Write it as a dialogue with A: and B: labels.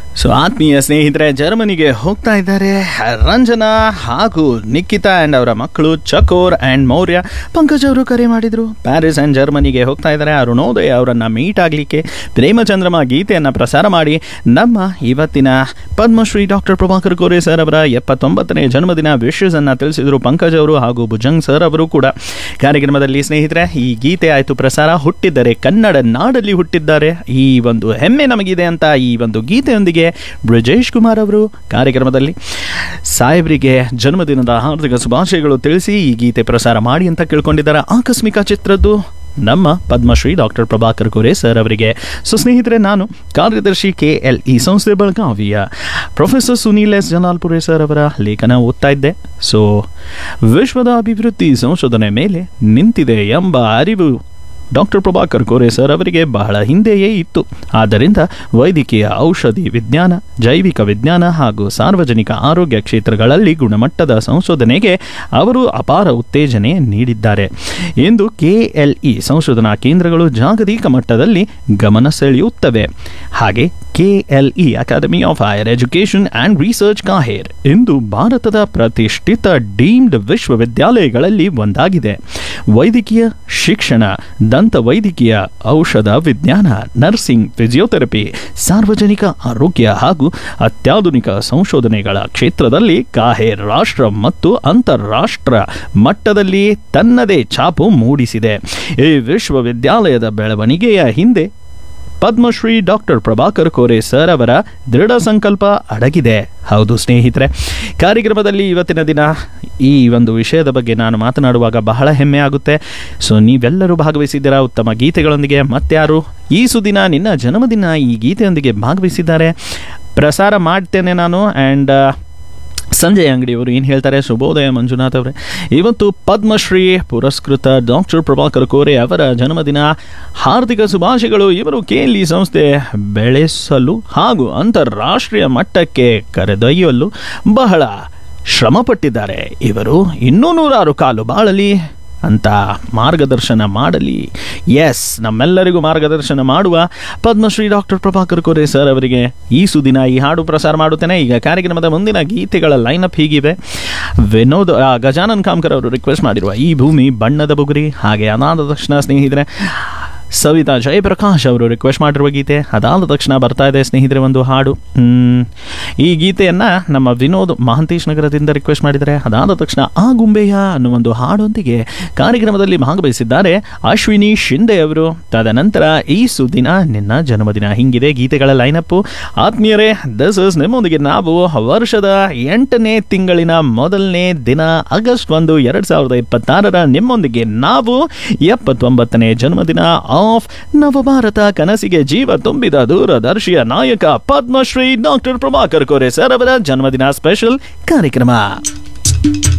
A: so ಆತ್ಮೀಯ ಸ್ನೇಹಿತರೆ ಜರ್ಮನಿಗೆ ಹೋಗ್ತಾ ಇದ್ದಾರೆ ರಂಜನಾ ಹಾಗೂ ನಿಖಿತಾ ಆ್ಯಂಡ್ ಅವರ ಮಕ್ಕಳು ಚಕೋರ್ ಆ್ಯಂಡ್ ಮೌರ್ಯ ಪಂಕಜ್ ಅವರು ಕರೆ ಮಾಡಿದರು ಪ್ಯಾರಿಸ್ ಆ್ಯಂಡ್ ಜರ್ಮನಿಗೆ ಹೋಗ್ತಾ ಇದ್ದಾರೆ ಅರುಣೋದಯ ಅವರನ್ನು ಮೀಟ್ ಆಗಲಿಕ್ಕೆ ಪ್ರೇಮಚಂದ್ರಮ ಗೀತೆಯನ್ನು ಪ್ರಸಾರ ಮಾಡಿ ನಮ್ಮ ಇವತ್ತಿನ ಪದ್ಮಶ್ರೀ ಡಾಕ್ಟರ್ ಪ್ರಭಾಕರ್ ಕೋರೆ ಸರ್ ಅವರ ಎಪ್ಪತ್ತೊಂಬತ್ತನೇ ಜನ್ಮದಿನ ವಿಶಸ್ಸನ್ನು ತಿಳಿಸಿದರು ಪಂಕಜ್ ಅವರು ಹಾಗೂ ಭುಜಂಗ್ ಸರ್ ಅವರು ಕೂಡ ಕಾರ್ಯಕ್ರಮದಲ್ಲಿ ಸ್ನೇಹಿತರೆ ಈ ಗೀತೆ ಆಯಿತು ಪ್ರಸಾರ ಹುಟ್ಟಿದ್ದಾರೆ ಕನ್ನಡ ನಾಡಲ್ಲಿ ಹುಟ್ಟಿದ್ದಾರೆ ಈ ಒಂದು ಹೆಮ್ಮೆ ನಮಗಿದೆ ಅಂತ ಈ ಒಂದು ಗೀತೆಯೊಂದಿಗೆ ಬ್ರಿಜೇಶ್ ಕುಮಾರ್ ಅವರು ಕಾರ್ಯಕ್ರಮದಲ್ಲಿ ಸಾಹೇಬ್ರಿಗೆ ಜನ್ಮದಿನದ ಹಾರ್ದಿಕ ಶುಭಾಶಯಗಳು ತಿಳಿಸಿ ಈ ಗೀತೆ ಪ್ರಸಾರ ಮಾಡಿ ಅಂತ ಕೇಳ್ಕೊಂಡಿದ್ದಾರೆ ಆಕಸ್ಮಿಕ ಚಿತ್ರದ್ದು ನಮ್ಮ ಪದ್ಮಶ್ರೀ ಡಾಕ್ಟರ್ ಪ್ರಭಾಕರ್ ಕೋರೆ ಸರ್ ಅವರಿಗೆ ಸೊ ಸ್ನೇಹಿತರೆ ನಾನು ಕಾರ್ಯದರ್ಶಿ ಕೆ ಎಲ್ ಇ ಸಂಸ್ಥೆ ಬೆಳಗಾವಿಯ professor Sunil S Janalpure sir ಅವರ ಲೇಖನ ಓದ್ತಾ ಇದ್ದೆ ಸೊ ವಿಶ್ವದ ಅಭಿವೃದ್ಧಿ ಸಂಶೋಧನೆ ಮೇಲೆ ನಿಂತಿದೆ ಎಂಬ ಅರಿವು ಡಾಕ್ಟರ್ ಪ್ರಭಾಕರ್ ಕೋರೆ ಸರ್ ಅವರಿಗೆ ಬಹಳ ಹಿಂದೆಯೇ ಇತ್ತು ಆದ್ದರಿಂದ ವೈದ್ಯಕೀಯ ಔಷಧಿ ವಿಜ್ಞಾನ ಜೈವಿಕ ವಿಜ್ಞಾನ ಹಾಗೂ ಸಾರ್ವಜನಿಕ ಆರೋಗ್ಯ ಕ್ಷೇತ್ರಗಳಲ್ಲಿ ಗುಣಮಟ್ಟದ ಸಂಶೋಧನೆಗೆ ಅವರು ಅಪಾರ ಉತ್ತೇಜನೆ ನೀಡಿದ್ದಾರೆ ಎಂದು ಕೆಎಲ್ಇ ಸಂಶೋಧನಾ ಕೇಂದ್ರಗಳು ಜಾಗತಿಕ ಮಟ್ಟದಲ್ಲಿ ಗಮನ ಸೆಳೆಯುತ್ತವೆ ಹಾಗೆ KLE academy of higher education and research KAHER ಎಂದು ಭಾರತದ ಪ್ರತಿಷ್ಠಿತ ಡೀಮ್ಡ್ ವಿಶ್ವವಿದ್ಯಾಲಯಗಳಲ್ಲಿ ಒಂದಾಗಿದೆ ವೈದ್ಯಕೀಯ ಶಿಕ್ಷಣ ದಂತ ವೈದ್ಯಕೀಯ ಔಷಧ ವಿಜ್ಞಾನ ನರ್ಸಿಂಗ್ ಫಿಸಿಯೋಥೆರಪಿ ಸಾರ್ವಜನಿಕ ಆರೋಗ್ಯ ಹಾಗೂ ಅತ್ಯಾಧುನಿಕ ಸಂಶೋಧನೆಗಳ ಕ್ಷೇತ್ರದಲ್ಲಿ ಕಾಹೇರ್ ರಾಷ್ಟ್ರ ಮತ್ತು ಅಂತಾರಾಷ್ಟ್ರ ಮಟ್ಟದಲ್ಲಿ ತನ್ನದೇ ಛಾಪು ಮೂಡಿಸಿದೆ ಈ ವಿಶ್ವವಿದ್ಯಾಲಯದ ಬೆಳವಣಿಗೆಯ ಹಿಂದೆ ಪದ್ಮಶ್ರೀ ಡಾಕ್ಟರ್ ಪ್ರಭಾಕರ್ ಕೋರೆ ಸರ್ ಅವರ ದೃಢ ಸಂಕಲ್ಪ ಅಡಗಿದೆ ಹೌದು ಸ್ನೇಹಿತರೆ ಕಾರ್ಯಕ್ರಮದಲ್ಲಿ ಇವತ್ತಿನ ದಿನ ಈ ಒಂದು ವಿಷಯದ ಬಗ್ಗೆ ನಾನು ಮಾತನಾಡುವಾಗ ಬಹಳ ಹೆಮ್ಮೆ ಆಗುತ್ತೆ ಸೊ ನೀವೆಲ್ಲರೂ ಭಾಗವಹಿಸಿದ್ದೀರಾ ಉತ್ತಮ ಗೀತೆಗಳೊಂದಿಗೆ ಮತ್ಯಾರು ಈ ಸುದಿನ ನಿನ್ನ ಜನ್ಮದಿನ ಈ ಗೀತೆಯೊಂದಿಗೆ ಭಾಗವಹಿಸಿದ್ದಾರೆ ಪ್ರಸಾರ ಮಾಡ್ತೇನೆ ನಾನು ಆ್ಯಂಡ್ ಸಂಜಯ್ ಅಂಗಡಿಯವರು ಏನು ಹೇಳ್ತಾರೆ ಶುಭೋದಯ ಮಂಜುನಾಥ್ ಅವರೇ ಇವತ್ತು ಪದ್ಮಶ್ರೀ ಪುರಸ್ಕೃತ ಡಾಕ್ಟರ್ ಪ್ರಭಾಕರ್ ಕೋರೆ ಅವರ ಜನ್ಮದಿನ ಹಾರ್ದಿಕ ಶುಭಾಶಯಗಳು ಇವರು ಕೆಎಲ್ಇ ಸಂಸ್ಥೆ ಬೆಳೆಸಲು ಹಾಗೂ ಅಂತಾರಾಷ್ಟ್ರೀಯ ಮಟ್ಟಕ್ಕೆ ಕರೆದೊಯ್ಯಲು ಬಹಳ ಶ್ರಮಪಟ್ಟಿದ್ದಾರೆ ಇವರು ಇನ್ನೂ ನೂರಾರು ಕಾಲು ಬಾಳಲಿ ಅಂತ ಮಾರ್ಗದರ್ಶನ ಮಾಡಲಿ ಎಸ್ ನಮ್ಮೆಲ್ಲರಿಗೂ ಮಾರ್ಗದರ್ಶನ ಮಾಡುವ ಪದ್ಮಶ್ರೀ ಡಾಕ್ಟರ್ ಪ್ರಭಾಕರ್ ಕೋರೆ ಸರ್ ಅವರಿಗೆ ಈ ಸುದಿನ ಈ ಹಾಡು ಪ್ರಸಾರ ಮಾಡುತ್ತೇನೆ ಈಗ ಕಾರ್ಯಕ್ರಮದ ಮುಂದಿನ ಗೀತೆಗಳ ಲೈನಪ್ ಹೀಗಿವೆ ವಿನೋದ್ ಆ, ಗಜಾನನ್ ಕಾಮ್ಕರ್ ಅವರು ರಿಕ್ವೆಸ್ಟ್ ಮಾಡಿರುವ ಈ ಭೂಮಿ ಬಣ್ಣದ ಬುಗುರಿ ಹಾಗೆ ಅನಾದ ತಕ್ಷಣ ಸ್ನೇಹಿತರೆ ಸವಿತಾ ಜಯಪ್ರಕಾಶ್ ಅವರು ರಿಕ್ವೆಸ್ಟ್ ಮಾಡಿರುವ ಗೀತೆ ಅದಾದ ತಕ್ಷಣ ಬರ್ತಾ ಇದೆ ಸ್ನೇಹಿತರೆ ಒಂದು ಹಾಡು ಮ್, ಈ ಗೀತೆಯನ್ನ ನಮ್ಮ ವಿನೋದ್ ಮಹಂತೇಶ್ ನಗರದಿಂದ ರಿಕ್ವೆಸ್ಟ್ ಮಾಡಿದ್ದಾರೆ ಅದಾದ ತಕ್ಷಣ ಆ ಗುಂಬೆಯ ಅನ್ನೋ ಒಂದು ಹಾಡೊಂದಿಗೆ ಕಾರ್ಯಕ್ರಮದಲ್ಲಿ ಭಾಗವಹಿಸಿದ್ದಾರೆ ಅಶ್ವಿನಿ ಶಿಂದೆ ಅವರು ತದನಂತರ ಈ ಸುದಿನ ನಿನ್ನ ಜನ್ಮದಿನ ಹಿಂಗಿದೆ ಗೀತೆಗಳ ಲೈನಪ್ಪು ಆತ್ಮೀಯರೇ ದಿಸ್ ಇಸ್ ನಿಮ್ಮೊಂದಿಗೆ ನಾವು ವರ್ಷದ ಎಂಟನೇ ತಿಂಗಳಿನ ಮೊದಲನೇ ದಿನ ಆಗಸ್ಟ್ ಒಂದು ಎರಡ್ ಸಾವಿರದ ಇಪ್ಪತ್ತಾರರ ನಿಮ್ಮೊಂದಿಗೆ ನಾವು ಎಪ್ಪತ್ತೊಂಬತ್ತನೇ ಜನ್ಮದಿನ ಆಫ್ ನವಭಾರತ ಕನಸಿಗೆ ಜೀವ ತುಂಬಿದ ದೂರದರ್ಶಿಯ ನಾಯಕ ಪದ್ಮಶ್ರೀ ಡಾಕ್ಟರ್ ಪ್ರಭಾಕರ್ ಕೋರೆ ಸರ್ ಅವರ ಜನ್ಮದಿನ ಸ್ಪೆಷಲ್ ಕಾರ್ಯಕ್ರಮ